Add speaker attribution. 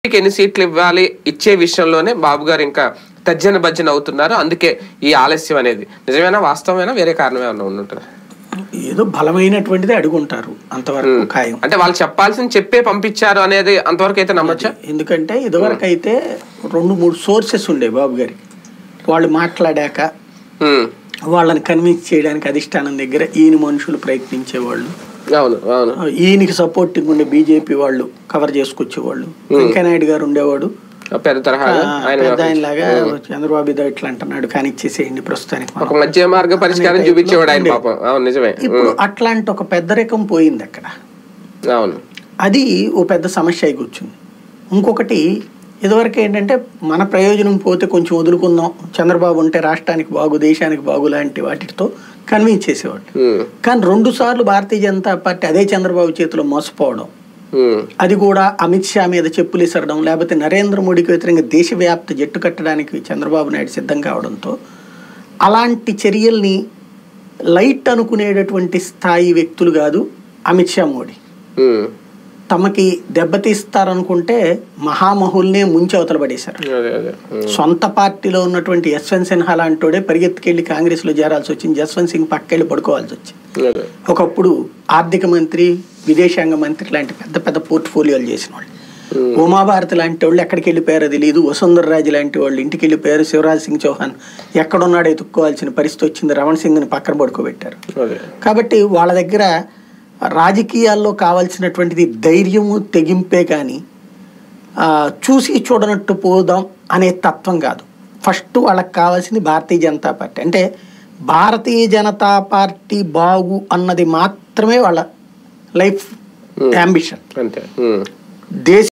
Speaker 1: బీజేపీకి ఎన్ని సీట్లు ఇవ్వాలి ఇచ్చే విషయంలోనే బాబు గారు ఇంకా తర్జన భజ్జన అవుతున్నారు అందుకే ఈ ఆలస్యం అనేది నిజమేనా వాస్తవమేనా వేరే కారణం ఏమైనా ఉంటుందా
Speaker 2: ఏదో బలమైనటువంటిది అడుగుంటారు అంతవరకు ఖాయం
Speaker 1: అంటే వాళ్ళు చెప్పాల్సింది చెప్పే పంపించారు అనేది అంతవరకు అయితే నమ్మొచ్చా
Speaker 2: ఎందుకంటే ఇదివరకు అయితే రెండు మూడు సోర్సెస్ ఉండే బాబు గారికి వాళ్ళు మాట్లాడాక
Speaker 1: ఉమ్.
Speaker 2: వాళ్ళని కన్విన్స్ చేయడానికి అధిష్టానం దగ్గర ఈయన మనుషులు ప్రయత్నించేవాళ్ళు
Speaker 1: అవును అవును
Speaker 2: ఈయనకి సపోర్టింగ్ ఉండే బీజేపీ వాళ్ళు కవర్ చేసుకొచ్చేవాళ్ళు వెంకయ్యనాయుడు గారు ఉండేవాడు
Speaker 1: పెద్ద తరహాగా
Speaker 2: ఆ,
Speaker 1: ఆయన
Speaker 2: పెద్ద ఆయనలాగా చంద్రబాబు ఇదో ఇట్లా అంటున్నాడు కానీ ఇచ్చేసేయండి ప్రస్తుతానికి మనం.
Speaker 1: ఒక మధ్య మార్గ పరిష్కారం చూపించేవాడు ఆయన పాపం అవును నిజమే
Speaker 2: ఇప్పుడు అట్లాంటి ఒక పెద్ద రకం పోయింది అక్కడ
Speaker 1: అవును
Speaker 2: అది ఓ పెద్ద సమస్య అయి కూర్చుంది ఇంకొకటి ఇదివరకు ఏంటంటే మన ప్రయోజనం పోతే కొంచెం వదులుకుందాం చంద్రబాబు ఉంటే రాష్ట్రానికి బాగు దేశానికి బాగు లాంటి వాటితో కన్విన్స్ చేసేవాడు
Speaker 1: ఉమ్.
Speaker 2: కానీ రెండు సార్లు భారతీయ జనతా పార్టీ అదే చంద్రబాబు చేతిలో మోసపోవడం
Speaker 1: ఉమ్.
Speaker 2: అది కూడా అమిత్ షా మీద చెప్పులు ఇసరడం లేకపోతే నరేంద్ర మోడీకి వ్యతిరేకంగా దేశవ్యాప్త జట్టు కట్టడానికి చంద్రబాబు నాయుడు సిద్ధం కావడంతో అలాంటి చర్యల్ని లైట్ అనుకునేటటువంటి స్థాయి వ్యక్తులు కాదు అమిత్ షా మోడీ
Speaker 1: ఉమ్.
Speaker 2: తమకి దెబ్బతీస్తారనుకుంటే మహామహుల్నే ముంచి అవతల పడేశారు
Speaker 1: అదే అదే ఉమ్.
Speaker 2: సొంత పార్టీలో ఉన్నటువంటి యశ్వంత్ సిన్హా లాంటోడే పరిగెత్తుకెళ్ళి కాంగ్రెస్లో చేరాల్సి వచ్చింది జస్వంత్ సింగ్ పక్కెళ్ళి పడుకోవాల్సి వచ్చింది
Speaker 1: అదే
Speaker 2: ఒకప్పుడు ఆర్థిక మంత్రి విదేశాంగ మంత్రి లాంటి పెద్ద పెద్ద పోర్ట్ఫోలియోలు చేసిన వాళ్ళు ఉమాభారతి లాంటి వాళ్ళు ఎక్కడికి వెళ్ళిపోయారో తెలియదు వసుంధర రాజు లాంటి వాళ్ళు ఇంటికి వెళ్ళిపోయారు శివరాజ్ సింగ్ చౌహాన్ ఎక్కడున్నాడో ఎత్తుక్కోవాల్సిన పరిస్థితి వచ్చింది రమణ్ సింగ్ని పక్కన పడుకోబెట్టారు
Speaker 1: అదే
Speaker 2: కాబట్టి వాళ్ళ దగ్గర రాజకీయాల్లో కావాల్సినటువంటిది ధైర్యము తెగింపే కానీ ఆ, చూసి చూడనట్టు పోదాం అనే తత్వం కాదు ఫస్ట్ వాళ్ళకి కావాల్సింది భారతీయ జనతా పార్టీ అంటే భారతీయ జనతా పార్టీ బాగు అన్నది మాత్రమే వాళ్ళ లైఫ్ అంబిషన్
Speaker 1: అంతే ఉమ్.
Speaker 2: దేశ